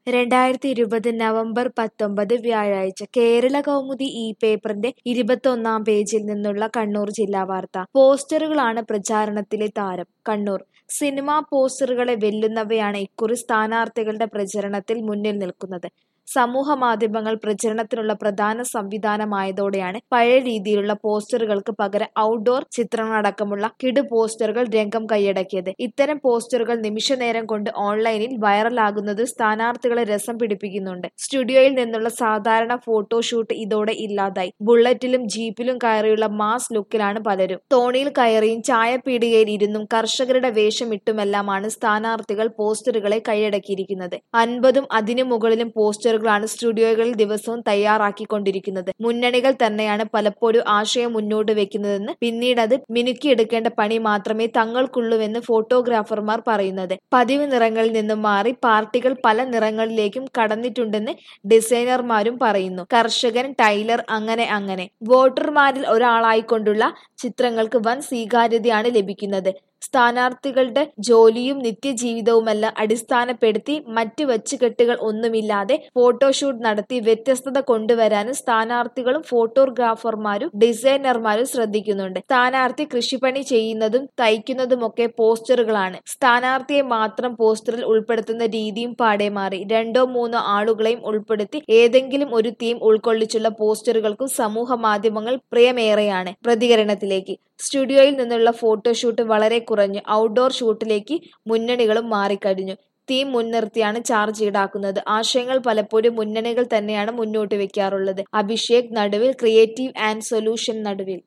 രണ്ടായിരത്തി ഇരുപത് നവംബർ പത്തൊമ്പത് വ്യാഴാഴ്ച കേരള കൗമുദി ഈ പേപ്പറിന്റെ ഇരുപത്തൊന്നാം പേജിൽ നിന്നുള്ള കണ്ണൂർ ജില്ലാ വാർത്ത പോസ്റ്ററുകളാണ് പ്രചാരണത്തിലെ താരം കണ്ണൂർ സിനിമാ പോസ്റ്ററുകളെ വെല്ലുന്നവയാണ് ഇക്കുറി സ്ഥാനാർത്ഥികളുടെ പ്രചരണത്തിൽ മുന്നിൽ നിൽക്കുന്നത് സമൂഹ മാധ്യമങ്ങൾ പ്രചരണത്തിനുള്ള പ്രധാന സംവിധാനമായതോടെയാണ് പഴയ രീതിയിലുള്ള പോസ്റ്ററുകൾക്ക് പകരം ഔട്ട്ഡോർ ചിത്രങ്ങളടക്കമുള്ള കിടു പോസ്റ്ററുകൾ രംഗം കൈയടക്കിയത് ഇത്തരം പോസ്റ്ററുകൾ നിമിഷനേരം കൊണ്ട് ഓൺലൈനിൽ വൈറലാകുന്നത് സ്ഥാനാർത്ഥികളെ രസം പിടിപ്പിക്കുന്നുണ്ട് സ്റ്റുഡിയോയിൽ നിന്നുള്ള സാധാരണ ഫോട്ടോഷൂട്ട് ഇതോടെ ഇല്ലാതായി ബുള്ളറ്റിലും ജീപ്പിലും കയറിയുള്ള മാസ് ലുക്കിലാണ് പലരും തോണിയിൽ കയറിയും ചായപ്പീടികയിൽ ഇരുന്നും കർഷകരുടെ വേഷമിട്ടുമെല്ലാമാണ് സ്ഥാനാർത്ഥികൾ പോസ്റ്ററുകളെ കൈയടക്കിയിരിക്കുന്നത് അൻപതും അതിനു മുകളിലും പോസ്റ്ററുകളാണ് സ്റ്റുഡിയോകളിൽ ദിവസവും തയ്യാറാക്കിക്കൊണ്ടിരിക്കുന്നത് മുന്നണികൾ തന്നെയാണ് പലപ്പോഴും ആശയം മുന്നോട്ട് വെക്കുന്നതെന്ന് പിന്നീട് അത് മിനുക്കിയെടുക്കേണ്ട പണി മാത്രമേ തങ്ങൾക്കുള്ളൂവെന്ന് ഫോട്ടോഗ്രാഫർമാർ പറയുന്നത് പതിവ് നിറങ്ങളിൽ നിന്നും മാറി പാർട്ടികൾ പല നിറങ്ങളിലേക്കും കടന്നിട്ടുണ്ടെന്ന് ഡിസൈനർമാരും പറയുന്നു കർഷകൻ ടൈലർ അങ്ങനെ അങ്ങനെ വോട്ടർമാരിൽ ഒരാളായിക്കൊണ്ടുള്ള ചിത്രങ്ങൾക്ക് വൻ സ്വീകാര്യതയാണ് ലഭിക്കുന്നത് സ്ഥാനാർത്ഥികളുടെ ജോലിയും നിത്യജീവിതവുമെല്ലാം അടിസ്ഥാനപ്പെടുത്തി മറ്റ് വച്ചുകെട്ടുകൾ ഒന്നുമില്ലാതെ ഫോട്ടോഷൂട്ട് നടത്തി വ്യത്യസ്തത കൊണ്ടുവരാനും സ്ഥാനാർത്ഥികളും ഫോട്ടോഗ്രാഫർമാരും ഡിസൈനർമാരും ശ്രദ്ധിക്കുന്നുണ്ട് സ്ഥാനാർത്ഥി കൃഷിപ്പണി ചെയ്യുന്നതും തയ്ക്കുന്നതുമൊക്കെ പോസ്റ്ററുകളാണ് സ്ഥാനാർത്ഥിയെ മാത്രം പോസ്റ്ററിൽ ഉൾപ്പെടുത്തുന്ന രീതിയും പാടെ മാറി രണ്ടോ മൂന്നോ ആളുകളെയും ഉൾപ്പെടുത്തി ഏതെങ്കിലും ഒരു തീം ഉൾക്കൊള്ളിച്ചുള്ള പോസ്റ്ററുകൾക്കും സമൂഹ മാധ്യമങ്ങൾ പ്രിയമേറെയാണ് പ്രതികരണത്തിലേക്ക് സ്റ്റുഡിയോയിൽ നിന്നുള്ള ഫോട്ടോഷൂട്ട് വളരെ കുറഞ്ഞു ഔട്ട്ഡോർ ഷൂട്ടിലേക്ക് മുന്നണികളും മാറിക്കഴിഞ്ഞു തീം മുൻനിർത്തിയാണ് ചാർജ് ഈടാക്കുന്നത് ആശയങ്ങൾ പലപ്പോഴും മുന്നണികൾ തന്നെയാണ് മുന്നോട്ട് വെക്കാറുള്ളത് അഭിഷേക് നടുവിൽ ക്രിയേറ്റീവ് ആൻഡ് സൊല്യൂഷൻ നടുവിൽ